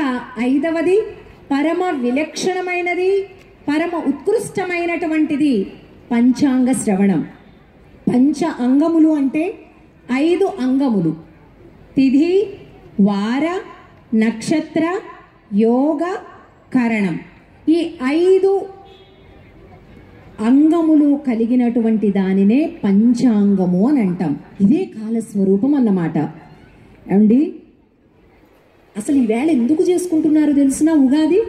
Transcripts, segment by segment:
ఐదవది పరమ విలక్షణమైనది పరమ ఉత్కృష్టమైనటువంటిది పంచాంగ శ్రవణం పంచ అంగములు అంటే ఐదు అంగములు తిథి వార నక్షత్ర యోగ కరణం ఈ ఐదు అంగములు కలిగినటువంటి దానినే పంచాంగము అని అంటాం ఇదే కాలస్వరూపం అన్నమాట అండి అసలు ఈవేళ ఎందుకు చేసుకుంటున్నారు తెలిసిన ఉగాది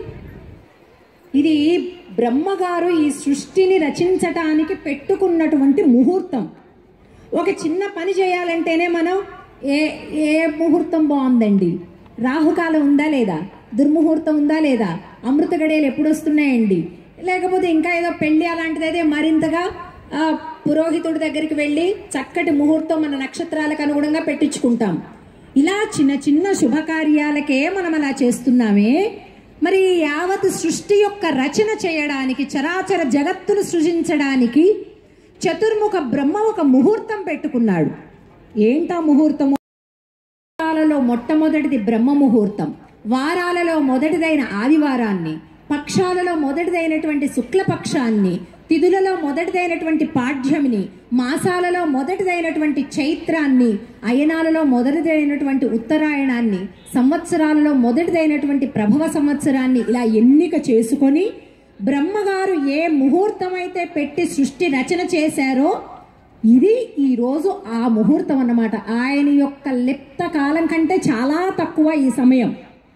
ఇది బ్రహ్మగారు ఈ సృష్టిని రచించటానికి పెట్టుకున్నటువంటి ముహూర్తం ఒక చిన్న పని చేయాలంటేనే మనం ఏ ఏ ముహూర్తం బాగుందండి రాహుకాలం ఉందా లేదా దుర్ముహూర్తం ఉందా లేదా అమృత గడియలు ఎప్పుడు వస్తున్నాయండి లేకపోతే ఇంకా ఏదో పెళ్లి అలాంటిదైతే మరింతగా ఆ, పురోహితుడి దగ్గరికి వెళ్ళి చక్కటి ముహూర్తం మన నక్షత్రాలకు అనుగుణంగా పెట్టించుకుంటాం ఇలా చిన్న చిన్న శుభకార్యాలకే మనం అలా చేస్తున్నామే మరి యావత్ సృష్టి యొక్క రచన చేయడానికి చరాచర జగత్తును సృజించడానికి చతుర్ముఖ బ్రహ్మ ఒక ముహూర్తం పెట్టుకున్నాడు ఏంటా ముహూర్తము వారాలలో మొట్టమొదటిది బ్రహ్మ ముహూర్తం వారాలలో మొదటిదైన ఆదివారాన్ని పక్షాలలో మొదటిదైనటువంటి శుక్లపక్షాన్ని తిథులలో మొదటిదైనటువంటి పాఠ్యమిని మాసాలలో మొదటిదైనటువంటి చైత్రాన్ని అయనాలలో మొదటిదైనటువంటి ఉత్తరాయణాన్ని సంవత్సరాలలో మొదటిదైనటువంటి ప్రభవ సంవత్సరాన్ని ఇలా ఎన్నిక చేసుకొని బ్రహ్మగారు ఏ ముహూర్తం అయితే పెట్టి సృష్టి రచన చేశారో ఇది ఈ రోజు ఆ ముహూర్తం అన్నమాట ఆయన యొక్క లిప్త కాలం కంటే చాలా తక్కువ ఈ సమయం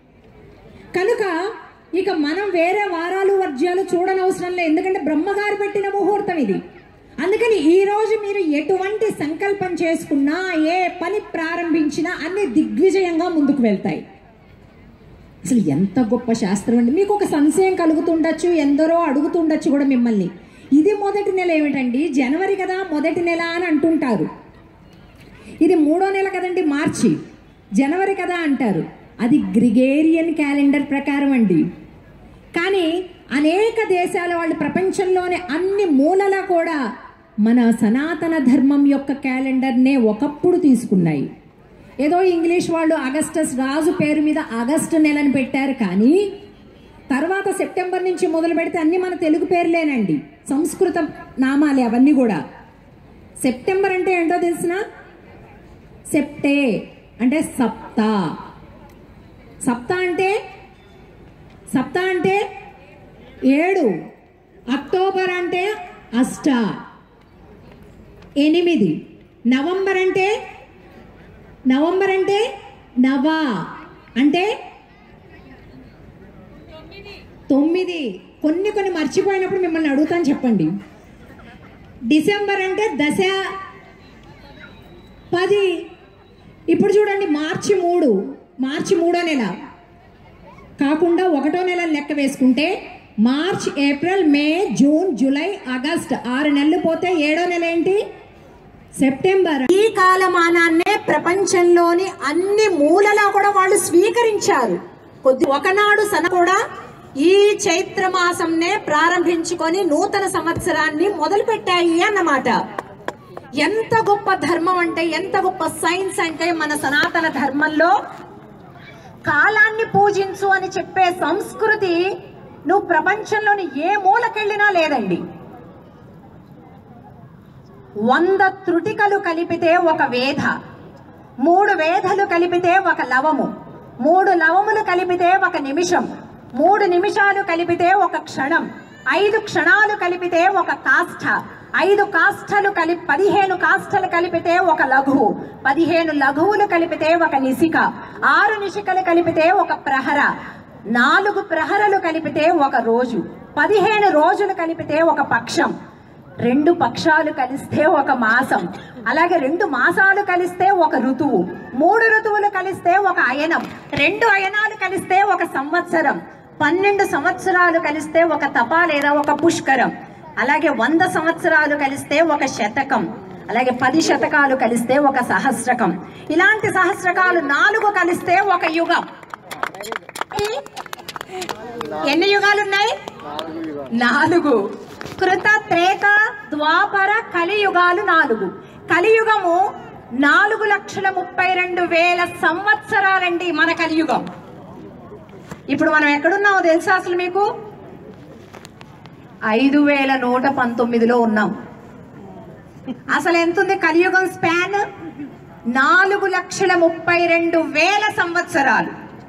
కనుక ఇక మనం వేరే వారాలు వర్జ్యాలు చూడనవసరం లేదు ఎందుకంటే బ్రహ్మగారు పెట్టిన ముహూర్తం ఇది అందుకని ఈ రోజు మీరు ఎటువంటి సంకల్పం చేసుకున్నా ఏ పని ప్రారంభించినా అన్ని దిగ్విజయంగా ముందుకు వెళ్తాయి అసలు ఎంత గొప్ప శాస్త్రం అండి మీకు ఒక సంశయం కలుగుతుండొచ్చు ఎందరో అడుగుతుండొచ్చు కూడా మిమ్మల్ని ఇది మొదటి నెల ఏమిటండి జనవరి కదా మొదటి నెల అని అంటుంటారు ఇది మూడో నెల కదండి మార్చి జనవరి కదా అంటారు అది గ్రిగేరియన్ క్యాలెండర్ ప్రకారం అండి కానీ అనేక దేశాల వాళ్ళు ప్రపంచంలోని అన్ని మూలలా కూడా మన సనాతన ధర్మం యొక్క క్యాలెండర్నే ఒకప్పుడు తీసుకున్నాయి ఏదో ఇంగ్లీష్ వాళ్ళు అగస్టస్ రాజు పేరు మీద ఆగస్టు నెలని పెట్టారు కానీ తర్వాత సెప్టెంబర్ నుంచి మొదలు పెడితే అన్ని మన తెలుగు పేర్లేనండి సంస్కృత నామాలే అవన్నీ కూడా సెప్టెంబర్ అంటే ఏంటో తెలిసిన సెప్టే అంటే సప్త సప్త అంటే సప్త అంటే ఏడు అక్టోబర్ అంటే అష్ట ఎనిమిది నవంబర్ అంటే నవంబర్ అంటే నవ అంటే తొమ్మిది కొన్ని కొన్ని మర్చిపోయినప్పుడు మిమ్మల్ని అడుగుతాను చెప్పండి డిసెంబర్ అంటే దశ పది ఇప్పుడు చూడండి మార్చి మూడు మార్చి మూడో నెల కాకుండా ఒకటో నెల లెక్క వేసుకుంటే March April May June July August ఆరు నెలలు పోతే ఏడో నెల ఏంటి సెప్టెంబర్ ఈ కాలమానాన్నే ప్రపంచంలోని అన్ని మూలలా కూడా వాళ్ళు స్వీకరించారు కొద్ది ఒకనాడు సన కూడా ఈ చైత్ర మాసంనే ప్రారంభించుకొని నూతన సంవత్సరాన్ని మొదలు పెట్టాయి అన్నమాట ఎంత గొప్ప ధర్మం అంటే ఎంత గొప్ప సైన్స్ అంటే మన సనాతన ధర్మంలో కాలాన్ని పూజించు అని చెప్పే సంస్కృతి నువ్వు ప్రపంచంలోని ఏ మూలకెళ్ళినా లేదండి వంద త్రుటికలు కలిపితే ఒక వేధ మూడు వేధలు కలిపితే ఒక లవము మూడు లవములు కలిపితే ఒక నిమిషం మూడు నిమిషాలు కలిపితే ఒక క్షణం ఐదు క్షణాలు కలిపితే ఒక కాష్ఠ ఐదు కాష్ఠలు కలిపి పదిహేను కాష్ఠలు కలిపితే ఒక లఘువు పదిహేను లఘువులు కలిపితే ఒక నిశిక ఆరు నిశికలు కలిపితే ఒక ప్రహర నాలుగు ప్రహరలు కలిపితే ఒక రోజు పదిహేను రోజులు కలిపితే ఒక పక్షం రెండు పక్షాలు కలిస్తే ఒక మాసం అలాగే రెండు మాసాలు కలిస్తే ఒక ఋతువు మూడు ఋతువులు కలిస్తే ఒక అయనం రెండు అయనాలు కలిస్తే ఒక సంవత్సరం పన్నెండు సంవత్సరాలు కలిస్తే ఒక తప లేదా ఒక పుష్కరం అలాగే వంద సంవత్సరాలు కలిస్తే ఒక శతకం అలాగే పది శతకాలు కలిస్తే ఒక సహస్రకం ఇలాంటి సహస్రకాలు నాలుగు కలిస్తే ఒక యుగం ఎన్ని యుగాలు ఉన్నాయి నాలుగు కృత త్రేత ద్వాపర కలియుగాలు నాలుగు కలియుగము నాలుగు లక్షల ముప్పై రెండు వేల సంవత్సరాలండి మన కలియుగం ఇప్పుడు మనం ఎక్కడున్నామో తెలుసా అసలు మీకు ఐదు వేల నూట పంతొమ్మిదిలో ఉన్నాం అసలు ఎంత ఉంది కలియుగం స్పాన్ నాలుగు లక్షల ముప్పై రెండు వేల సంవత్సరాలు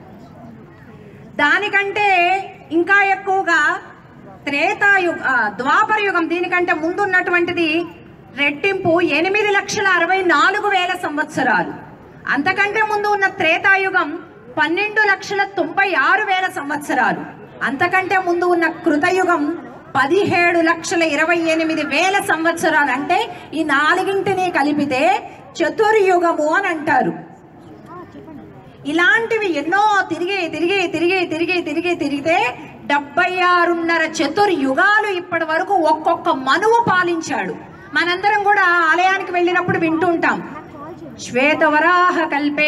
దానికంటే ఇంకా ఎక్కువగా త్రేతాయుగ ఆ, ద్వాపర యుగం దీనికంటే ముందు ఉన్నటువంటిది రెట్టింపు ఎనిమిది లక్షల అరవై నాలుగు వేల సంవత్సరాలు అంతకంటే ముందు ఉన్న త్రేతాయుగం పన్నెండు లక్షల తొంభై ఆరు వేల సంవత్సరాలు అంతకంటే ముందు ఉన్న కృతయుగం పదిహేడు లక్షల ఇరవై ఎనిమిది వేల సంవత్సరాలు అంటే ఈ నాలుగింటిని కలిపితే చతుర్యుగము అని అంటారు ఇలాంటివి ఎన్నో తిరిగి తిరిగి తిరిగి తిరిగి తిరిగి తిరిగితే డెబ్బై ఆరున్నర చతుర్యుగాలు ఇప్పటి వరకు ఒక్కొక్క మనువు పాలించాడు మనందరం కూడా ఆలయానికి వెళ్ళినప్పుడు వింటుంటాం శ్వేతవరాహ కల్పే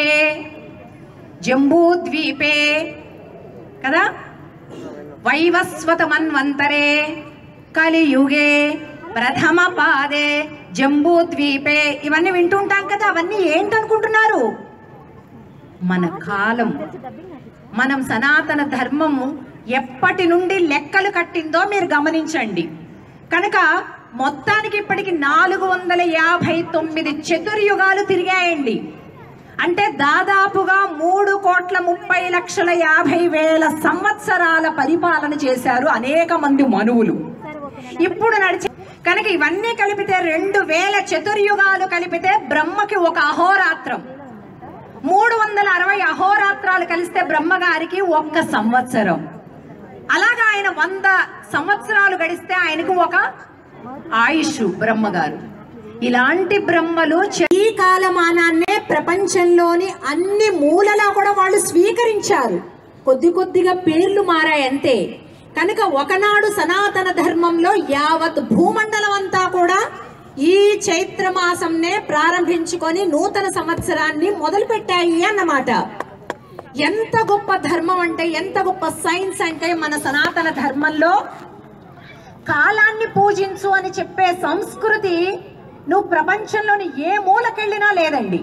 జంబూద్వీపే కదా వైవస్వత మన్వంతరే కలియుగే ప్రథమ పాదే జంబూద్వీపే ఇవన్నీ వింటుంటాం కదా అవన్నీ ఏంటనుకుంటున్నారు మన కాలం మనం సనాతన ధర్మము ఎప్పటి నుండి లెక్కలు కట్టిందో మీరు గమనించండి కనుక మొత్తానికి ఇప్పటికి నాలుగు వందల యాభై తొమ్మిది చతుర్యుగాలు తిరిగాయండి అంటే దాదాపుగా మూడు కోట్ల ముప్పై లక్షల యాభై వేల సంవత్సరాల పరిపాలన చేశారు అనేక మంది మనువులు ఇప్పుడు నడిచి కనుక ఇవన్నీ కలిపితే రెండు వేల చతుర్యుగాలు కలిపితే బ్రహ్మకి ఒక అహోరాత్రం మూడు వందల అరవై అహోరాత్రాలు కలిస్తే బ్రహ్మగారికి ఒక్క సంవత్సరం అలాగా ఆయన వంద సంవత్సరాలు గడిస్తే ఆయనకు ఒక ఆయుష్ బ్రహ్మగారు ఇలాంటి బ్రహ్మలు చ- ఈ కాలమానాన్నే ప్రపంచంలోని అన్ని మూలలా కూడా వాళ్ళు స్వీకరించారు కొద్ది కొద్దిగా పేర్లు మారాయి అంతే కనుక ఒకనాడు సనాతన ధర్మంలో యావత్ భూమండలం అంతా కూడా ఈ చైత్ర మాసంనే ప్రారంభించుకొని నూతన సంవత్సరాన్ని మొదలు పెట్టాయి అన్నమాట ఎంత గొప్ప ధర్మం అంటే ఎంత గొప్ప సైన్స్ అంటే మన సనాతన ధర్మంలో కాలాన్ని పూజించు అని చెప్పే సంస్కృతి నువ్వు ప్రపంచంలోని ఏ మూలకెళ్ళినా లేదండి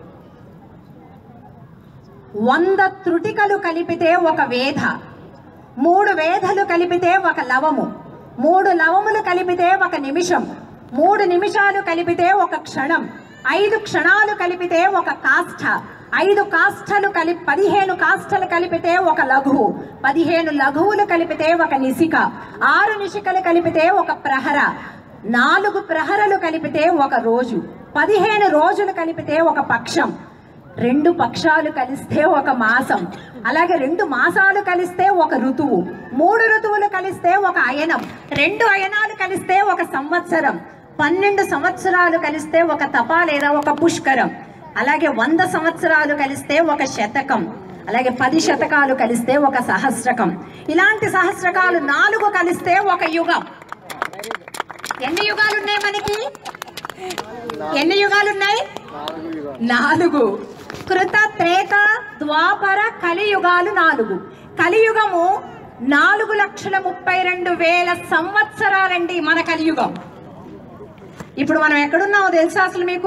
వంద త్రుటికలు కలిపితే ఒక వేధ మూడు వేధలు కలిపితే ఒక లవము మూడు లవములు కలిపితే ఒక నిమిషం మూడు నిమిషాలు కలిపితే ఒక క్షణం ఐదు క్షణాలు కలిపితే ఒక కాష్ఠ ఐదు కాష్ఠలు కలిపి పదిహేను కాష్ఠలు కలిపితే ఒక లఘువు పదిహేను లఘువులు కలిపితే ఒక నిశిక ఆరు నిశికలు కలిపితే ఒక ప్రహర నాలుగు ప్రహరలు కలిపితే ఒక రోజు పదిహేను రోజులు కలిపితే ఒక పక్షం రెండు పక్షాలు కలిస్తే ఒక మాసం అలాగే రెండు మాసాలు కలిస్తే ఒక ఋతువు మూడు ఋతువులు కలిస్తే ఒక అయనం రెండు అయనాలు కలిస్తే ఒక సంవత్సరం పన్నెండు సంవత్సరాలు కలిస్తే ఒక తప లేదా ఒక పుష్కరం అలాగే వంద సంవత్సరాలు కలిస్తే ఒక శతకం అలాగే పది శతకాలు కలిస్తే ఒక సహస్రకం ఇలాంటి సహస్రకాలు నాలుగు కలిస్తే ఒక యుగం ఎన్ని యుగాలు ఉన్నాయి మనకి ఎన్ని యుగాలు ఉన్నాయి నాలుగు కృత త్రేత ద్వాపర కలియుగాలు నాలుగు కలియుగము నాలుగు లక్షల ముప్పై రెండు వేల సంవత్సరాలండి మన కలియుగం ఇప్పుడు మనం ఎక్కడున్నామో తెలుసా అసలు మీకు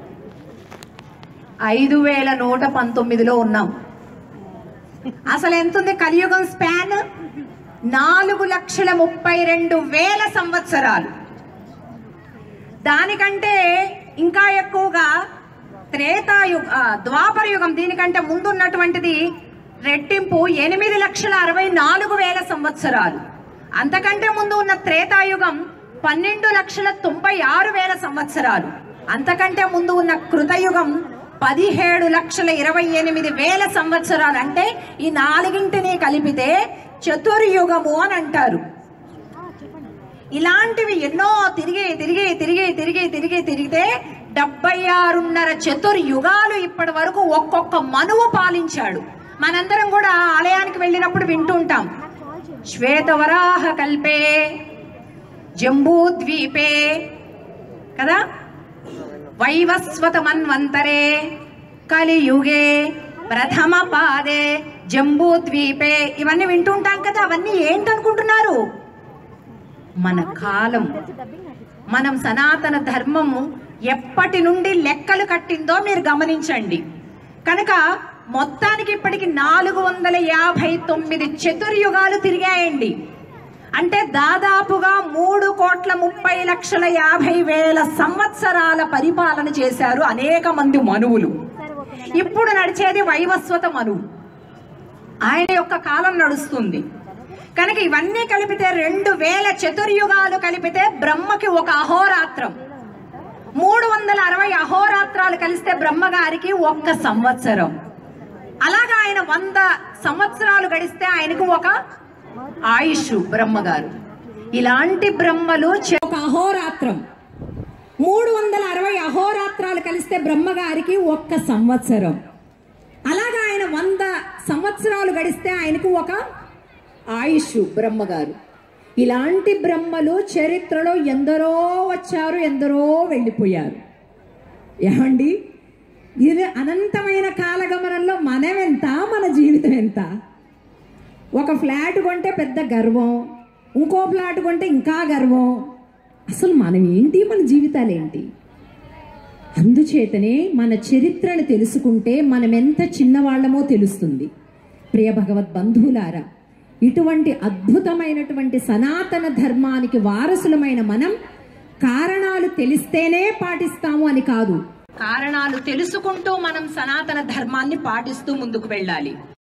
ఐదు వేల నూట పంతొమ్మిదిలో ఉన్నాం అసలు ఎంత ఉంది కలియుగం స్పాన్ నాలుగు లక్షల ముప్పై రెండు వేల సంవత్సరాలు దానికంటే ఇంకా ఎక్కువగా త్రేతాయుగ ఆ, ద్వాపర యుగం దీనికంటే ముందు ఉన్నటువంటిది రెట్టింపు ఎనిమిది లక్షల అరవై నాలుగు వేల సంవత్సరాలు అంతకంటే ముందు ఉన్న త్రేతాయుగం పన్నెండు లక్షల తొంభై ఆరు వేల సంవత్సరాలు అంతకంటే ముందు ఉన్న కృతయుగం పదిహేడు లక్షల ఇరవై ఎనిమిది వేల సంవత్సరాలు అంటే ఈ నాలుగింటిని కలిపితే చతుర్యుగము అని అంటారు ఇలాంటివి ఎన్నో తిరిగి తిరిగి తిరిగి తిరిగి తిరిగి తిరిగితే డెబ్బై ఆరున్నర చతుర్యుగాలు ఇప్పటి వరకు ఒక్కొక్క మనువు పాలించాడు మనందరం కూడా ఆలయానికి వెళ్ళినప్పుడు వింటుంటాం శ్వేతవరాహ కల్పే జంబూద్వీపే కదా వైవస్వత మన్వంతరే కలియుగే ప్రథమ పాదే జంబూద్వీపే ఇవన్నీ వింటుంటాం కదా అవన్నీ ఏంటనుకుంటున్నారు మన కాలం మనం సనాతన ధర్మము ఎప్పటి నుండి లెక్కలు కట్టిందో మీరు గమనించండి కనుక మొత్తానికి ఇప్పటికి నాలుగు వందల యాభై తొమ్మిది చతుర్యుగాలు తిరిగాయండి అంటే దాదాపుగా మూడు కోట్ల ముప్పై లక్షల యాభై వేల సంవత్సరాల పరిపాలన చేశారు అనేక మంది మనువులు ఇప్పుడు నడిచేది వైవస్వత మనువు ఆయన యొక్క కాలం నడుస్తుంది కనుక ఇవన్నీ కలిపితే రెండు వేల చతుర్యుగాలు కలిపితే బ్రహ్మకి ఒక అహోరాత్రం మూడు వందల అరవై అహోరాత్రాలు కలిస్తే బ్రహ్మగారికి ఒక్క సంవత్సరం అలాగా ఆయన వంద సంవత్సరాలు గడిస్తే ఆయనకు ఒక ఆయుష్ బ్రహ్మగారు ఇలాంటి బ్రహ్మలు చె- ఒక అహోరాత్రం మూడు వందల అరవై అహోరాత్రాలు కలిస్తే బ్రహ్మగారికి ఒక్క సంవత్సరం అలాగా ఆయన వంద సంవత్సరాలు గడిస్తే ఆయనకు ఒక ఆయుష్ బ్రహ్మగారు ఇలాంటి బ్రహ్మలు చరిత్రలో ఎందరో వచ్చారు ఎందరో వెళ్ళిపోయారు ఏమండి ఇది అనంతమైన కాలగమనంలో మనం ఎంత మన జీవితం ఎంత ఒక ఫ్లాట్ కొంటే పెద్ద గర్వం ఇంకో ఫ్లాట్ కొంటే ఇంకా గర్వం అసలు మనం ఏంటి మన జీవితాలు ఏంటి అందుచేతనే మన చరిత్రను తెలుసుకుంటే మనం ఎంత చిన్నవాళ్ళమో తెలుస్తుంది ప్రియ భగవద్ బంధువులారా ఇటువంటి అద్భుతమైనటువంటి సనాతన ధర్మానికి వారసులమైన మనం కారణాలు తెలిస్తేనే పాటిస్తాము అని కాదు కారణాలు తెలుసుకుంటూ మనం సనాతన ధర్మాన్ని పాటిస్తూ ముందుకు వెళ్ళాలి